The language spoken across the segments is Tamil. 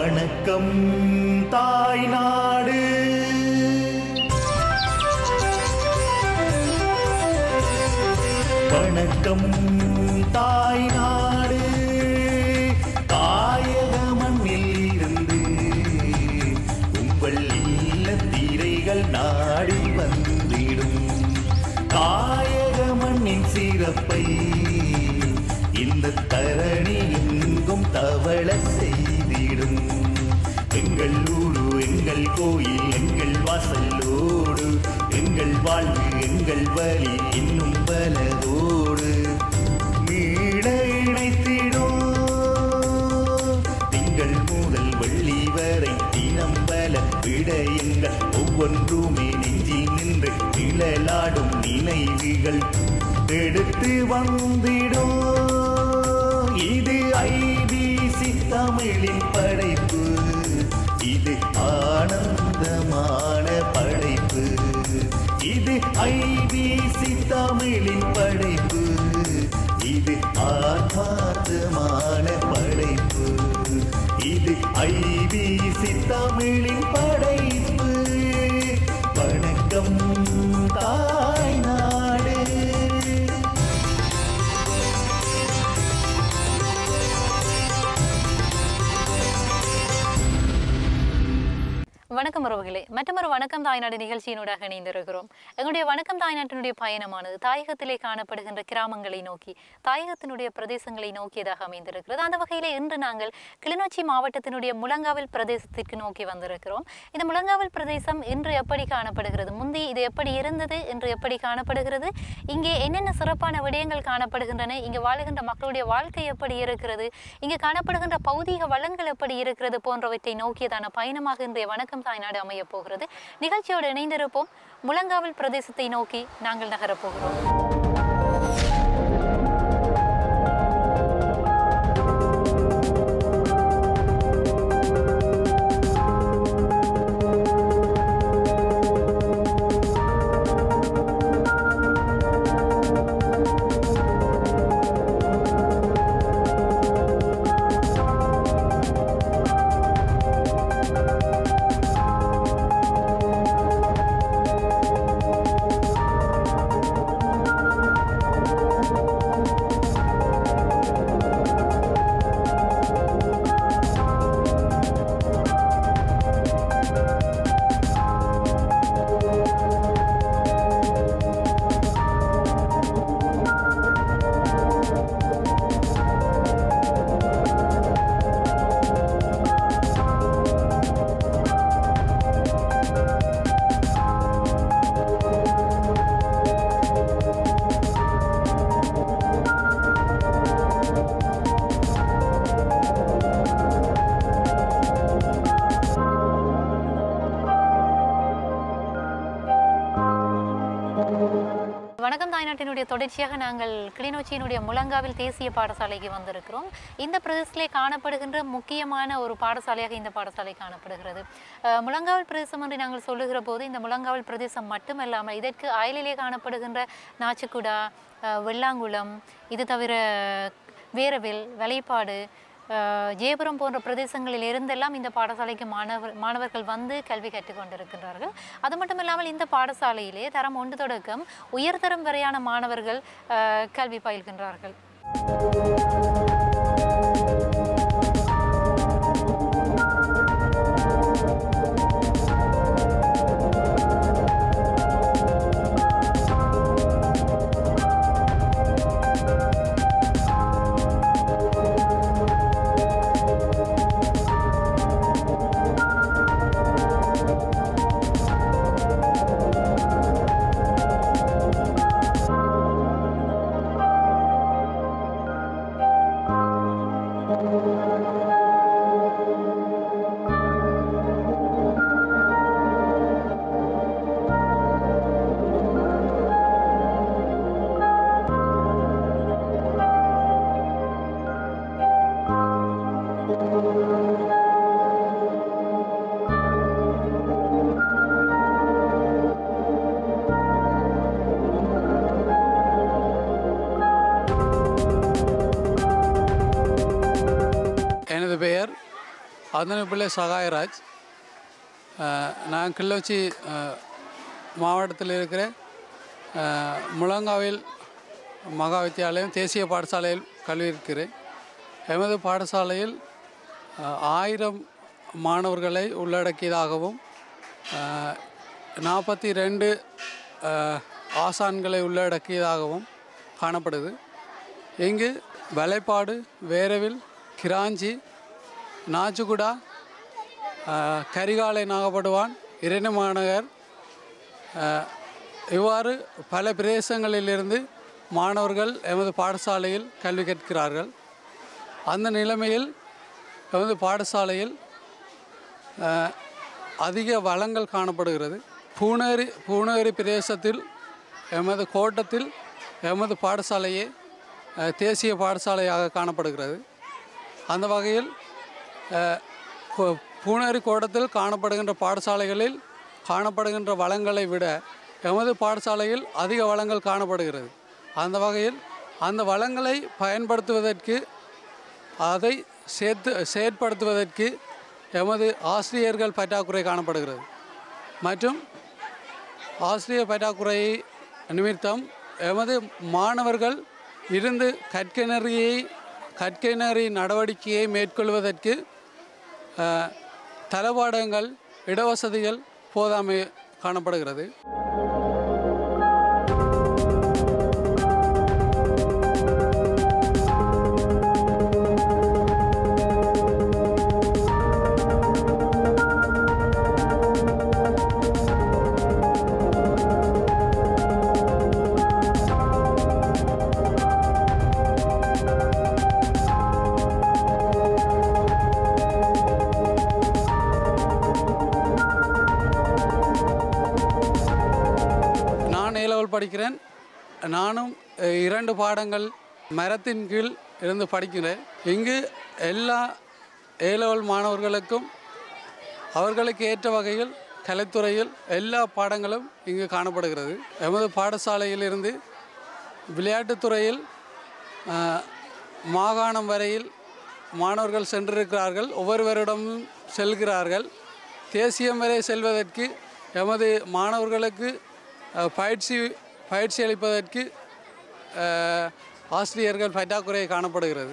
வணக்கம் தாய் நாடு வணக்கம் தாய் நாடு தாயக மண்ணில் இருந்து உங்கள் இல்ல தீரைகள் நாடி வந்திடும் தாயக மண்ணின் சிறப்பை இந்த தரணி எங்கும் தவள செய்திடும் எங்கள் ஊரு எங்கள் கோயில் எங்கள் வாசலோடு எங்கள் வாழ்வு எங்கள் வழி இன்னும் பலதோடு மீள இணைத்திடும் திங்கள் முதல் வெள்ளி வரை தினம் பல விடயங்கள் ஒவ்வொன்றுமே நெஞ்சில் நின்று நிழலாடும் நினைவுகள் எடுத்து வந்திடும் இது ஐபிசி தமிழின் படைப்பு இது ஆனந்தமான படைப்பு இது ஐபிசி தமிழின் படைப்பு இது ஆத்மார்த்தமான படைப்பு இது ஐபிசி தமிழின் படைப்பு வணக்கம் தாய் நாடு வணக்கம் உறவுகளே மற்றொரு வணக்கம் தாய்நாடு நிகழ்ச்சியினூடாக இணைந்திருக்கிறோம் எங்களுடைய வணக்கம் தாய்நாட்டினுடைய பயணமானது தாயகத்திலே காணப்படுகின்ற கிராமங்களை நோக்கி தாயகத்தினுடைய பிரதேசங்களை நோக்கியதாக அமைந்திருக்கிறது அந்த வகையிலே இன்று நாங்கள் கிளிநொச்சி மாவட்டத்தினுடைய முழங்காவில் பிரதேசத்திற்கு நோக்கி வந்திருக்கிறோம் இந்த முழங்காவில் பிரதேசம் இன்று எப்படி காணப்படுகிறது முந்தி இது எப்படி இருந்தது இன்று எப்படி காணப்படுகிறது இங்கே என்னென்ன சிறப்பான விடயங்கள் காணப்படுகின்றன இங்கே வாழுகின்ற மக்களுடைய வாழ்க்கை எப்படி இருக்கிறது இங்கே காணப்படுகின்ற பௌதீக வளங்கள் எப்படி இருக்கிறது போன்றவற்றை நோக்கியதான பயணமாக இன்றைய வணக்கம் தாய்நாடு அமையப் போகிறது நிகழ்ச்சியோடு இணைந்திருப்போம் முழங்காவில் பிரதேசத்தை நோக்கி நாங்கள் நகரப் போகிறோம் வணக்கம் தாய்நாட்டினுடைய தொடர்ச்சியாக நாங்கள் கிளிநொச்சியினுடைய முழங்காவில் தேசிய பாடசாலைக்கு வந்திருக்கிறோம் இந்த பிரதேசத்திலே காணப்படுகின்ற முக்கியமான ஒரு பாடசாலையாக இந்த பாடசாலை காணப்படுகிறது அஹ், முழங்காவில் பிரதேசம் என்று நாங்கள் சொல்லுகிற போது இந்த முழங்காவில் பிரதேசம் மட்டுமல்லாமல் இதற்கு அயலிலே காணப்படுகின்ற நாச்சிக்குடா அஹ், வெள்ளாங்குளம் இது தவிர வேரவில் வலைப்பாடு அஹ், ஜெயபுரம் போன்ற பிரதேசங்களில் இருந்தெல்லாம் இந்த பாடசாலைக்கு மாணவர் மாணவர்கள் வந்து கல்வி கற்றுக்கொண்டிருக்கின்றார்கள் அது மட்டும் இல்லாமல் இந்த பாடசாலையிலே தரம் ஒன்று தொடக்கம் உயர்தரம் வரையான மாணவர்கள் அஹ், கல்வி பயில்கின்றார்கள் எனது பெயர் அதனை பிள்ளை சகாயராஜ் அஹ், நான் கிள்ளச்சி அஹ், மாவட்டத்தில் இருக்கிற அஹ், முழங்காவில் மகா வித்தியாலயம் தேசிய பாடசாலையில் கல்வி இருக்கிறேன் எமது பாடசாலையில் அஹ், ஆயிரம் மாணவர்களை உள்ளடக்கியதாகவும் நாற்பத்தி ரெண்டு ஆசான்களை உள்ளடக்கியதாகவும் காணப்படுது இங்கு வலைப்பாடு வேரவில் கிராஞ்சி நாச்சுகுடா அஹ், கரிகாலை நாகப்படுவான் இரண்டு மாநகர் அஹ், இவ்வாறு பல பிரதேசங்களிலிருந்து மாணவர்கள் எமது பாடசாலையில் கல்வி கற்கிறார்கள் அந்த நிலைமையில் எமது பாடசாலையில் அஹ், அதிக வளங்கள் காணப்படுகிறது பூனேரி பூனேரி பிரதேசத்தில் எமது கோட்டத்தில் எமது பாடசாலையே அஹ், தேசிய பாடசாலையாக காணப்படுகிறது அந்த வகையில் அஹ், பூ- பூனேரி கோட்டத்தில் காணப்படுகின்ற பாடசாலைகளில் காணப்படுகின்ற வளங்களை விட எமது பாடசாலையில் அதிக வளங்கள் காணப்படுகிறது அந்த வகையில் அந்த வளங்களை பயன்படுத்துவதற்கு அதை சேர்த்து செயற்படுத்துவதற்கு எமது ஆசிரியர்கள் பற்றாக்குறை காணப்படுகிறது மற்றும் ஆசிரியர் பற்றாக்குறை நிமித்தம் எமது மாணவர்கள் இருந்து கற்கனரியை கற்கனரி நடவடிக்கையை மேற்கொள்வதற்கு அஹ், தளபாடங்கள் இடவசதிகள் போதாமை காணப்படுகிறது நான் ஏ லெவல் படிக்கிறேன் நானும் அஹ், இரண்டு பாடங்கள் மரத்தின் கீழ் இருந்து படிக்கிறேன் இங்கு எல்லா ஏ லெவல் மாணவர்களுக்கும் அவர்களுக்கு ஏற்ற வகையில் கலைத்துறையில் எல்லா பாடங்களும் இங்கு காணப்படுகிறது எமது பாடசாலையிலிருந்து விளையாட்டுத்துறையில் அஹ், மாகாணம் வரையில் மாணவர்கள் சென்றிருக்கிறார்கள் ஒவ்வொருவரிடமும் செல்கிறார்கள் தேசியம் வரை செல்வதற்கு எமது மாணவர்களுக்கு அஹ், பயிற்சி பயிற்சி அளிப்பதற்கு அஹ், ஆசிரியர்கள் பற்றாக்குறை காணப்படுகிறது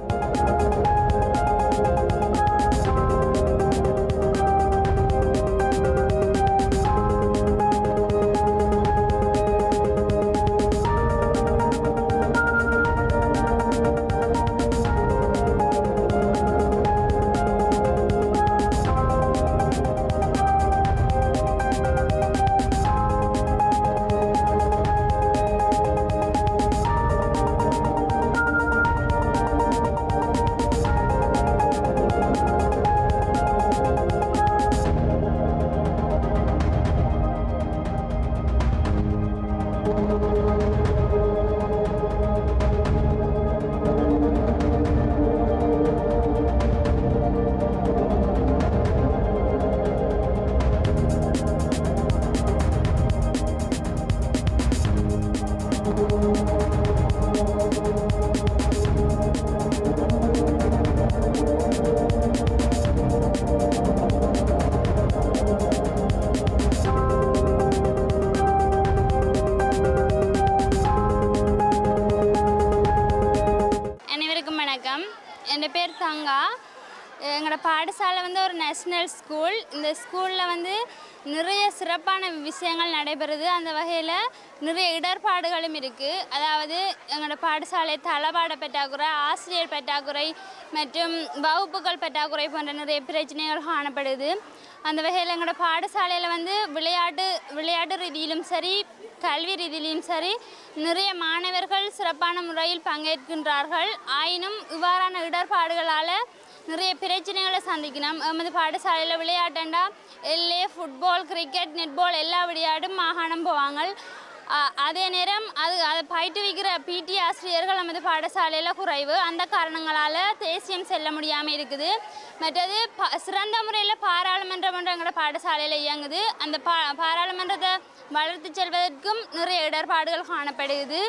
அனைவருக்கும் வணக்கம் என் பேர் தங்கா எங்களோட பாடசாலை வந்து ஒரு நேஷ்னல் ஸ்கூல் இந்த ஸ்கூலில் வந்து நிறைய சிறப்பான விஷயங்கள் நடைபெறுது அந்த வகையில் நிறைய இடர்பாடுகளும் இருக்குது அதாவது எங்களோட பாடசாலை தளபாட பற்றாக்குறை ஆசிரியர் பற்றாக்குறை மற்றும் வகுப்புகள் பற்றாக்குறை போன்ற நிறைய பிரச்சனைகள் காணப்படுது அந்த வகையில் எங்களோட பாடசாலையில் வந்து விளையாட்டு விளையாட்டு ரீதியிலும் சரி கல்வி ரீதியிலும் சரி நிறைய மாணவர்கள் சிறப்பான முறையில் பங்கேற்கின்றார்கள் ஆயினும் இவ்வாறான இடர்பாடுகளால் நிறைய பிரச்சனைகளை சந்திக்கணும் எமது பாடசாலையில் விளையாட்டண்டா எல்லே ஃபுட்பால் கிரிக்கெட் நெட்பால் எல்லா விளையாட்டும் மாகாணம் போவாங்க அ- அதே நேரம் அது அதை பயிற்றுவிக்கிற பிடி ஆசிரியர்கள் நமது பாடசாலையில் குறைவு அந்த காரணங்களால் தேசியம் செல்ல முடியாமல் இருக்குது மற்றது ப சிறந்த முறையில் பாராளுமன்றம் என்ற எங்களோட பாடசாலையில் இயங்குது அந்த பா பாராளுமன்றத்தை வளர்த்து செல்வதற்கும் நிறைய இடர்பாடுகள் காணப்படுகிறது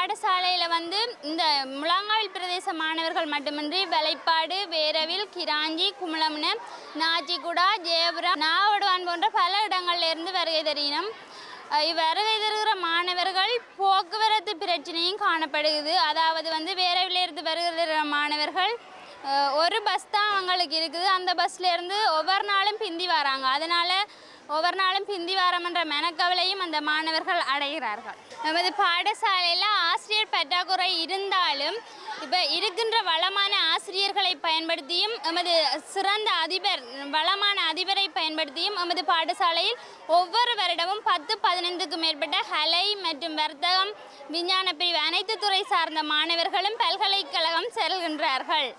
பாடசாலையில் வந்து இந்த முழங்கால் பிரதேச மாணவர்கள் மட்டுமின்றி வெலைப்பாடு வேரவில் கிராஞ்சி குமளம்னு நாச்சிக்குடா ஜெயபுரம் நாவடுவான் போன்ற பல இடங்கள்ல இருந்து வருகை தரினம் அஹ் இவ்வருகை தருகிற மாணவர்கள் போக்குவரத்து பிரச்சனையும் காணப்படுகிறது அதாவது வந்து வேரவில் இருந்து வருகிற மாணவர்கள் அஹ் ஒரு பஸ் தான் அவங்களுக்கு இருக்குது அந்த பஸ்ல இருந்து ஒவ்வொரு நாளும் பிந்தி வராங்க அதனால ஒவ்வொரு நாளும் பிந்தி வாரம்ன்ற மனக்கவலையும் அந்த மாணவர்கள் அடைகிறார்கள் நமது பாடசாலையில் ஆசிரியர் பற்றாக்குறை இருந்தாலும் இப்போ இருக்கின்ற வளமான ஆசிரியர்களை பயன்படுத்தியும் எமது சிறந்த அதிபர் வளமான அதிபரை பயன்படுத்தியும் எமது பாடசாலையில் ஒவ்வொரு வருடமும் பத்து பதினைந்துக்கு மேற்பட்ட கலை மற்றும் வர்த்தகம் விஞ்ஞான பிரிவு அனைத்து துறை சார்ந்த மாணவர்களும் பல்கலைக்கழகம் செல்கின்றார்கள்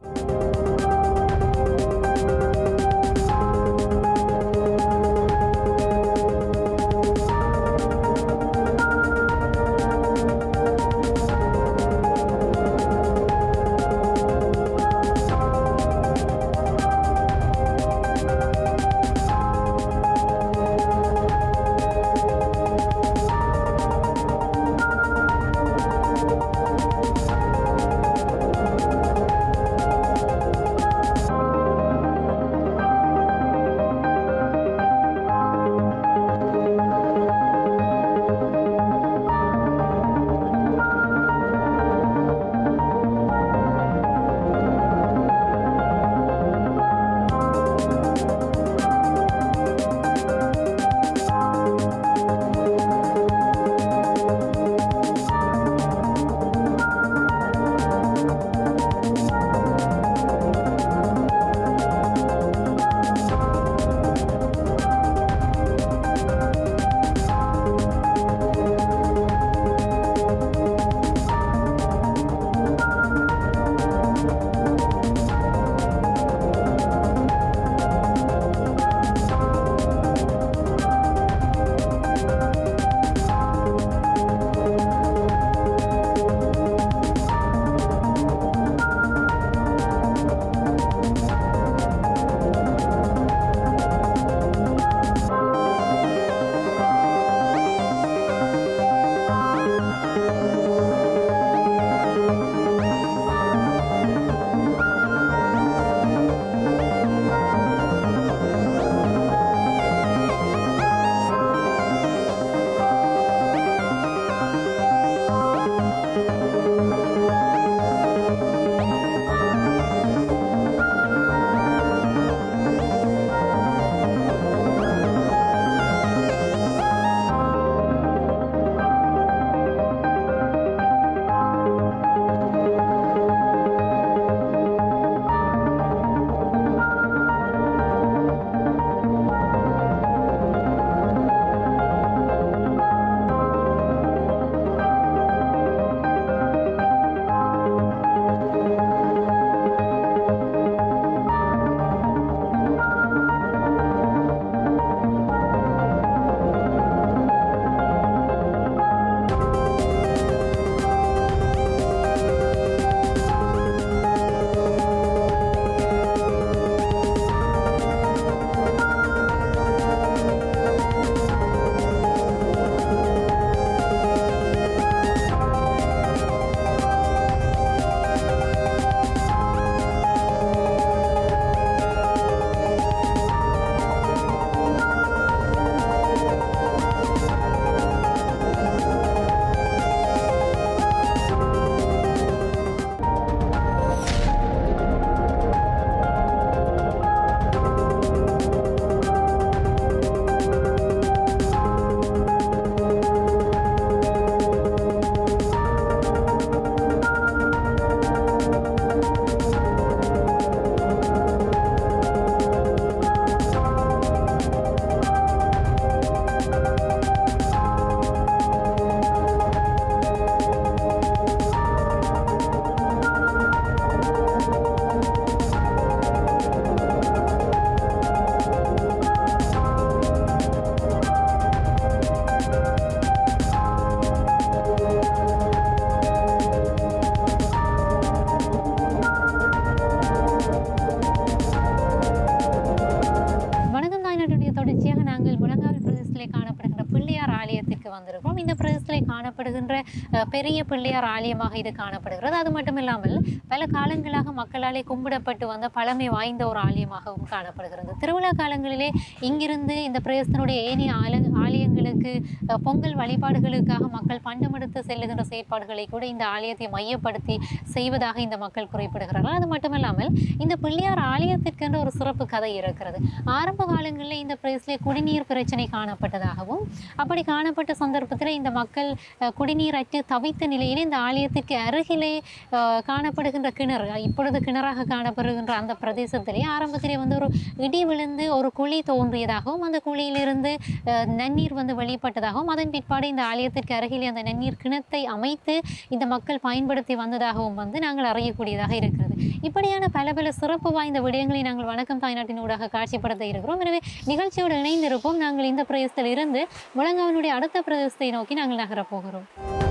காணப்படுகின்ற அஹ், பெரிய பிள்ளையார் ஆலயமாக இது காணப்படுகிறது அது மட்டும் இல்லாமல் பல காலங்களாக மக்களாலே கும்பிடப்பட்டு வந்த பழமை வாய்ந்த ஒரு ஆலயமாகவும் காணப்படுகிறது திருவிழா காலங்களிலே இங்கிருந்து இந்த பிரதேசத்தினுடைய ஏனைய ஆல ஆலயங்களுக்கு அஹ், பொங்கல் வழிபாடுகளுக்காக மக்கள் பண்டமெடுத்து செல்லுகின்ற செயற்பாடுகளை கூட இந்த ஆலயத்தை மையப்படுத்தி செய்வதாக இந்த மக்கள் குறிப்பிடுகிறார்கள் அது மட்டுமல்லாமல் இந்த பிள்ளையார் ஆலயத்திற்கென்ற ஒரு சிறப்பு கதை இருக்கிறது ஆரம்ப காலங்களில் இந்த பிரதேசத்திலே குடிநீர் பிரச்சனை காணப்பட்டதாகவும் அப்படி காணப்பட்ட சந்தர்ப்பத்தில் இந்த மக்கள் அஹ், குடிநீர் அற்று தவித்த நிலையிலே இந்த ஆலயத்திற்கு அருகிலே அஹ், காணப்படுகின்ற கிணறு இப்பொழுது கிணறாக காணப்படுகின்ற அந்த பிரதேசத்திலே ஆரம்பத்திலே வந்து ஒரு இடி விழுந்து ஒரு குழி தோன்றியதாகவும் அந்த குழியிலிருந்து அஹ், நன்னீர் வந்து வெளிப்பட்டதாகவும் அதன் பிற்பாடு இந்த ஆலயத்திற்கு அருகிலே அந்த நன்னீர் கிணத்தை அமைத்து இந்த மக்கள் பயன்படுத்தி வந்ததாகவும் வந்து நாங்கள் அறியக்கூடியதாக இருக்கிறது இப்படியான பல பல சிறப்பு வாய்ந்த விடயங்களை நாங்கள் வணக்கம் தாய்நாட்டின் ஊடாக காட்சிப்படுத்த இருக்கிறோம் எனவே நிகழ்ச்சியோடு இணைந்திருப்போம் நாங்கள் இந்த பிரதேசத்தில் இருந்து முழங்காவனுடைய அடுத்த பிரதேசத்தை நோக்கி நாங்கள் நகரப் போகிறோம்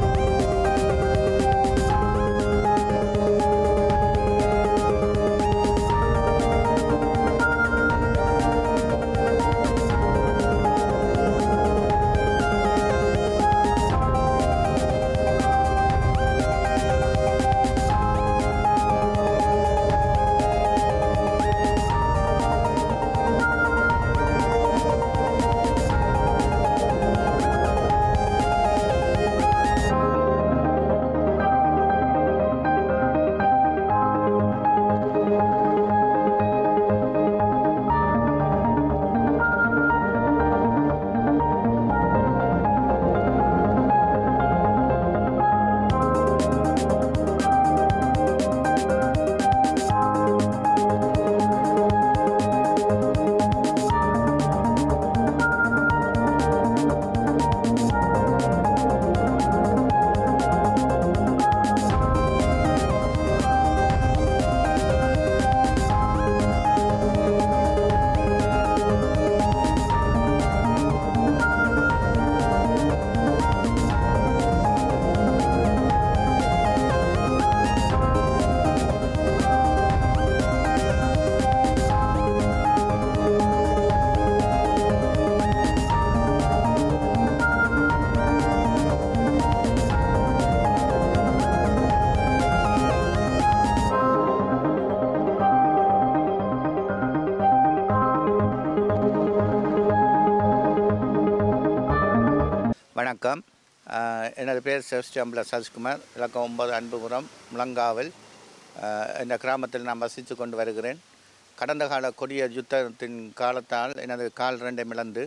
வணக்கம் ஆஹ் எனது பேர் செவஸ்டியம்பல சரஸ்குமார் இலக்கம் ஒன்பது அன்புபுரம் முழங்காவல் ஆஹ் இந்த கிராமத்தில் நான் வசித்து கொண்டு வருகிறேன் கடந்த கால கொடிய யுத்தத்தின் காலத்தால் எனது கால் ரெண்டை இழந்து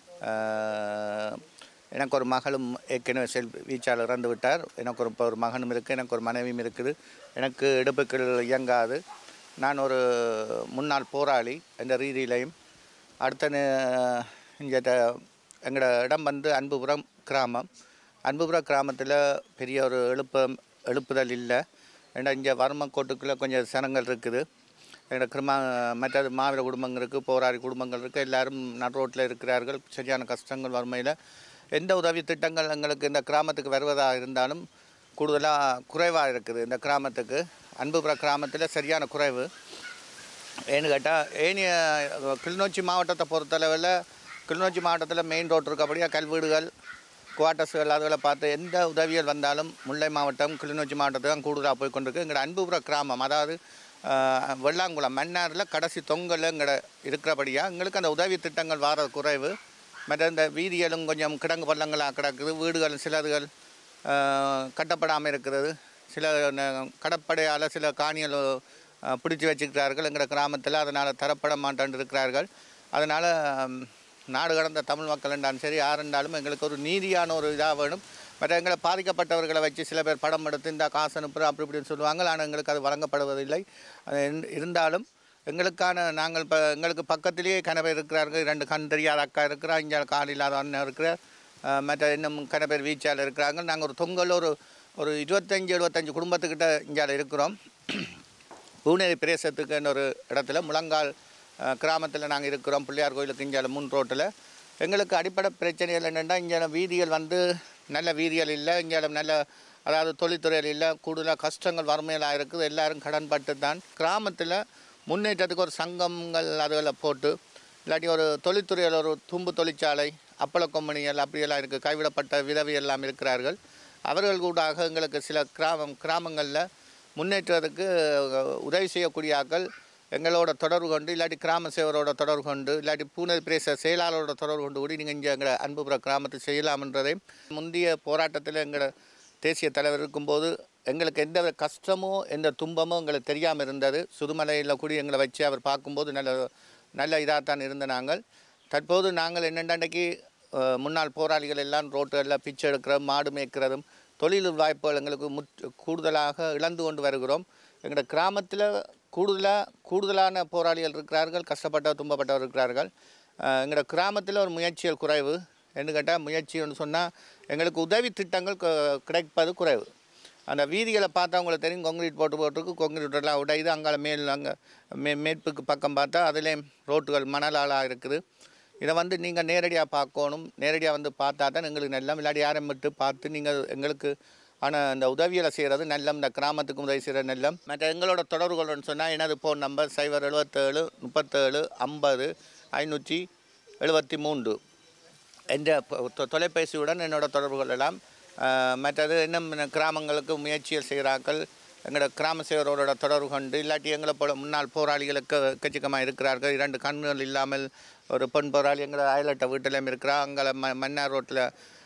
ஆஹ் எனக்கு ஒரு மகளும் ஏற்கனவே செல் வீச்சாளர் இறந்து விட்டார் எனக்கு ஒரு இப்போ ஒரு மகனும் இருக்குது எனக்கு ஒரு மனைவியும் இருக்குது எனக்கு இடுப்புகள் இயங்காது நான் ஒரு முன்னாள் போராளி என்ற ரீதியிலையும் அடுத்த நே- இங்கே எங்களோட இடம் வந்து அன்புபுரம் கிராமம் அன்புபுரம் கிராமத்தில் பெரிய ஒரு எழுப்பம் எழுப்புதல் இல்லை ஏன்னா இங்கே வறுமக்கோட்டுக்குள்ளே கொஞ்சம் சனங்கள் இருக்குது எங்களோட கிராம மற்றது மாவீர குடும்பங்கள் இருக்குது போராளி குடும்பங்கள் இருக்குது எல்லாரும் நடுரோட்டில் இருக்கிறார்கள் சரியான கஷ்டங்கள் வறுமையில் எந்த உதவி திட்டங்கள் எங்களுக்கு இந்த கிராமத்துக்கு வருவதாக இருந்தாலும் கூடுதலாக குறைவாக இருக்குது இந்த கிராமத்துக்கு அன்புபுர கிராமத்தில் சரியான குறைவு ஏன்னு கேட்டால் ஏனிய கிளிநொச்சி மாவட்டத்தை பொறுத்தளவில் கிளிநொச்சி மாவட்டத்தில் மெயின் ரோட் இருக்கபடியாக கல்வீடுகள் குவார்ட்டர்ஸ்கள் அதுகளை பார்த்து எந்த உதவிகள் வந்தாலும் முல்லை மாவட்டம் கிளிநொச்சி மாவட்டத்துக்கு தான் கூடுதலாக போய் கொண்டிருக்கு எங்களோட அன்புபுர கிராமம் அதாவது ஆஹ், வெள்ளாங்குளம் மன்னாரில் கடைசி தொங்கல் எங்கட இருக்கிறபடியாக எங்களுக்கு அந்த உதவி திட்டங்கள் வர குறைவு மற்ற இந்த வீதிகளும் கொஞ்சம் கிடங்கு பள்ளங்களாக கிடக்குது வீடுகள் சிலதுகள் ஆஹ், கட்டப்படாமல் இருக்கிறது சில ந- கடற்படையால் சில காணிகள் ஆஹ், பிடிச்சு வச்சுக்கிறார்கள் எங்கள் கிராமத்தில் அதனால் தரப்பட மாட்டேன் இருக்கிறார்கள் அதனால் நாடு கடந்த தமிழ் மக்கள் என்றாலும் சரி யார் இருந்தாலும் எங்களுக்கு ஒரு நீதியான ஒரு இதாக வேணும் மற்ற எங்களை பாதிக்கப்பட்டவர்களை வச்சு சில பேர் படம் எடுத்து இந்த காசு அனுப்புகிறோம் அப்படி இப்படின்னு சொல்லுவாங்க ஆனால் எங்களுக்கு அது வழங்கப்படுவதில்லை அது இரு- இருந்தாலும் எங்களுக்கான நாங்கள் இப்போ எங்களுக்கு பக்கத்திலேயே கணவர் இருக்கிறார்கள் ரெண்டு கண் தெரியாத அக்கா இருக்கிறா இங்கே கால் இல்லாத அண்ணன் இருக்கிறார் அஹ் மற்ற இன்னும் கணவர் வீச்சால் இருக்கிறாங்க நாங்கள் ஒரு தொங்கல் ஒரு ஒரு இருபத்தஞ்சி எழுபத்தஞ்சு குடும்பத்துக்கிட்ட இங்கே இருக்கிறோம் பூனேரி பிரதேசத்துக்குன்னு ஒரு இடத்துல முழங்கால் கிராமத்தில் நாங்கள் இருக்கிறோம் பிள்ளையார் கோயிலுக்கு இங்கே முன் ரோட்டில் எங்களுக்கு அடிப்படை பிரச்சனைகள் என்னென்னா இங்கே வீதிகள் வந்து நல்ல வீதிகள் இல்லை இங்கே நல்ல அதாவது தொழில்துறையில் இல்லை கூடுதலாக கஷ்டங்கள் வறுமையிலாக இருக்குது எல்லாரும் கடன்பட்டு தான் கிராமத்தில் முன்னேற்றத்துக்கு ஒரு சங்கங்கள் அதுகளை போட்டு இல்லாட்டி ஒரு தொழில்துறையில் ஒரு தும்பு தொழிற்சாலை அப்பள கொம்பனிகள் அப்படியெல்லாம் இருக்குது கைவிடப்பட்ட விதவை எல்லாம் இருக்கிறார்கள் அவர்கள் கூடாக எங்களுக்கு சில கிராமம் கிராமங்களில் முன்னேற்றத்துக்கு அஹ், உதவி செய்யக்கூடிய ஆட்கள் எங்களோட தொடர்பு கொண்டு இல்லாட்டி கிராம சேவரோட தொடர்பு கொண்டு இல்லாட்டி பூனை பிரேச செயலாளரோட தொடர்பு கொண்டு கூட நீங்கள் இங்கே எங்களை அன்புபுர கிராமத்தை செய்யலாம்ன்றதை முந்தைய போராட்டத்தில் எங்களை தேசிய தலைவர் இருக்கும்போது எங்களுக்கு எந்த ஒரு கஷ்டமோ எந்த துன்பமோ எங்களுக்கு தெரியாமல் இருந்தது சுதுமலையில் கூட எங்களை வச்சு அவர் பார்க்கும்போது நல்ல நல்ல இதாக தான் இருந்த நாங்கள் தற்போது நாங்கள் என்னென்னக்கு முன்னாள் போராளிகள் எல்லாம் ரோட்டுகளில் பிச்சை எடுக்கிறோம் மாடு மேய்க்கிறதும் தொழில் வாய்ப்புகள் எங்களுக்கு முற் கூடுதலாக இழந்து கொண்டு வருகிறோம் எங்களோட கிராமத்தில் கூடுதலாக கூடுதலான போராளிகள் இருக்கிறார்கள் கஷ்டப்பட்ட துன்பப்பட்டவர் இருக்கிறார்கள் அஹ் எங்களோட கிராமத்தில் ஒரு முயற்சிகள் குறைவு என்று கேட்டால் முயற்சின்னு சொன்னால் எங்களுக்கு உதவி திட்டங்கள் கு- கிடைப்பது குறைவு அந்த வீதிகளை பார்த்தா உங்களுக்கு தெரியும் கொங்கிரீட் போட்டு போட்டிருக்கு கொங்கிரீட் எல்லாம் உடையுது அங்கால மேல் அங்கே மே மேற்புக்கு பக்கம் பார்த்தா அதிலே ரோட்டுகள் மணலாலாக இருக்குது இதை வந்து நீங்கள் நேரடியாக பார்க்கணும் நேரடியாக வந்து பார்த்தா தான் எங்களுக்கு நல்லம் இல்லாட்டி யாரை மட்டும் பார்த்து நீங்கள் எங்களுக்கு ஆனால் இந்த உதவிகளை செய்கிறது நல்லம் இந்த கிராமத்துக்கு உதவி செய்கிற நல்லம் மற்ற எங்களோட தொடர்புகள்னு சொன்னால் எனது ஃபோன் நம்பர் சைபர் எழுபத்தேழு முப்பத்தேழு ஐம்பது ஐநூற்றி எழுபத்தி மூன்று என்ற பொ- தொ- தொலைபேசியுடன் என்னோட தொடர்பு கொள்ளலாம் அஹ், மற்றது இன்னும் இன்னும் கிராமங்களுக்கு முயற்சிகள் செய்கிறார்கள் எங்களோட கிராம சேவரோட தொடர்பு கொண்டு இல்லாட்டி எங்களை போல முன்னாள் போராளிகளுக்கு எக்கச்சக்கமாக இருக்கிறார்கள் இரண்டு கண்கள் இல்லாமல் ஒரு பெண் போராளி எங்களை அயலட்ட வீட்டிலும் இருக்கிறா அங்கே ம மன்னார் ரோட்டில்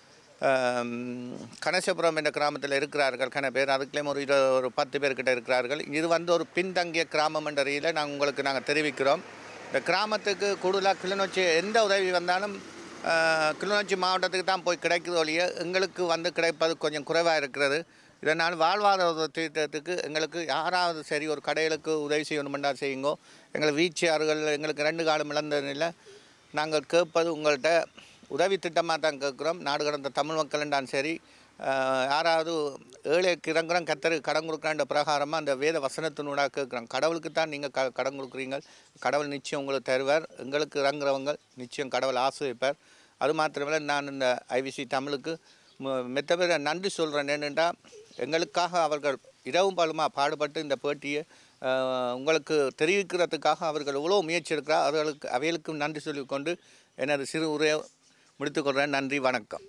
கணேசபுரம் என்ற கிராமத்தில் இருக்கிறார்கள் கன பேர் அதுக்குள்ளேயும் ஒரு இரு ஒரு பத்து பேர்கிட்ட இருக்கிறார்கள் இது வந்து ஒரு பின்தங்கிய கிராமம் என்ற ரீதியில் நாங்கள் உங்களுக்கு நாங்கள் தெரிவிக்கிறோம் இந்த கிராமத்துக்கு கூடுதலாக கிளிநொச்சி எந்த உதவி வந்தாலும் ஆஹ், கிளிநொச்சி மாவட்டத்துக்கு தான் போய் கிடைக்குது ஒழிய எங்களுக்கு வந்து கிடைப்பது கொஞ்சம் குறைவாக இருக்கிறது இதனால் வாழ்வாதார திட்டத்துக்கு எங்களுக்கு யாராவது சரி ஒரு கடைகளுக்கு உதவி செய்யணுமெண்டா செய்யுங்கோ எங்களுக்கு வீழ்ச்சியார்கள் எங்களுக்கு ரெண்டு காலம் இழந்ததில் நாங்கள் கேட்பது உங்கள்கிட்ட உதவி திட்டமாக தான் கேட்குறோம் நாடு கடந்த தமிழ் மக்களும் சரி ஆஹ், யாராவது ஏழைக்கு இறங்குறோம் கத்தருக்கு கடன் கொடுக்குறான்ற பிரகாரமாக அந்த வேத வசனத்தினூடாக கேட்குறோம் கடவுளுக்கு தான் நீங்கள் க கடன் கொடுக்குறீங்க கடவுள் நிச்சயம் உங்களுக்கு தருவார் எங்களுக்கு இறங்குறவங்க நிச்சயம் கடவுள் ஆசிரியப்பார் அது மாத்திரமில்லை நான் இந்த ஐவிசி தமிழுக்கு மு- மெத்த பேர நன்றி சொல்கிறேன் என்னென்னா எங்களுக்காக அவர்கள் இரவும் பலுமா பாடுபட்டு இந்த பேட்டியை ஆஹ், உங்களுக்கு தெரிவிக்கிறதுக்காக அவர்கள் எவ்வளோ முயற்சி எடுக்கிறார் அவர்களுக்கு அவைகளுக்கும் நன்றி சொல்லிக்கொண்டு எனது சிறு உரையை முடித்துக்கொள்கிறேன் நன்றி வணக்கம்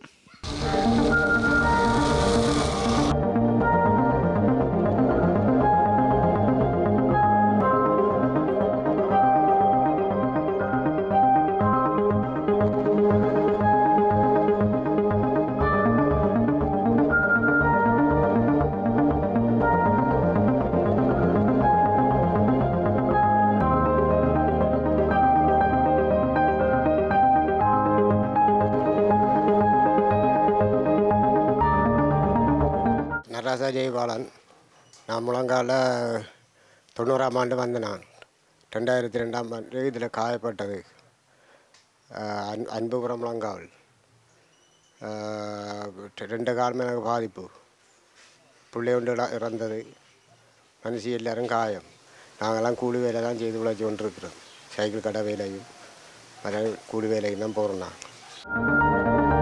நடராசா ஜெயபாலன் நான் முழங்கால தொண்ணூறாம் ஆண்டு வந்த நான் ரெண்டாயிரத்தி ரெண்டாம் ஆண்டு இதில் காயப்பட்டது ஆஹ் அன் அன்புபுரம் முழங்காவல் ஆஹ் ரெண்டு காலமே எனக்கு பாதிப்பு பிள்ளை ஒன்று இட- இறந்தது மனுஷி எல்லாரும் காயம் நாங்கள்லாம் கூலி வேலை தான் செய்து பிழைச்சி கொண்டிருக்கிறோம் சைக்கிள் கடை வேலையும் மற்ற கூலி வேலையும் தான் போகிறோம் நான்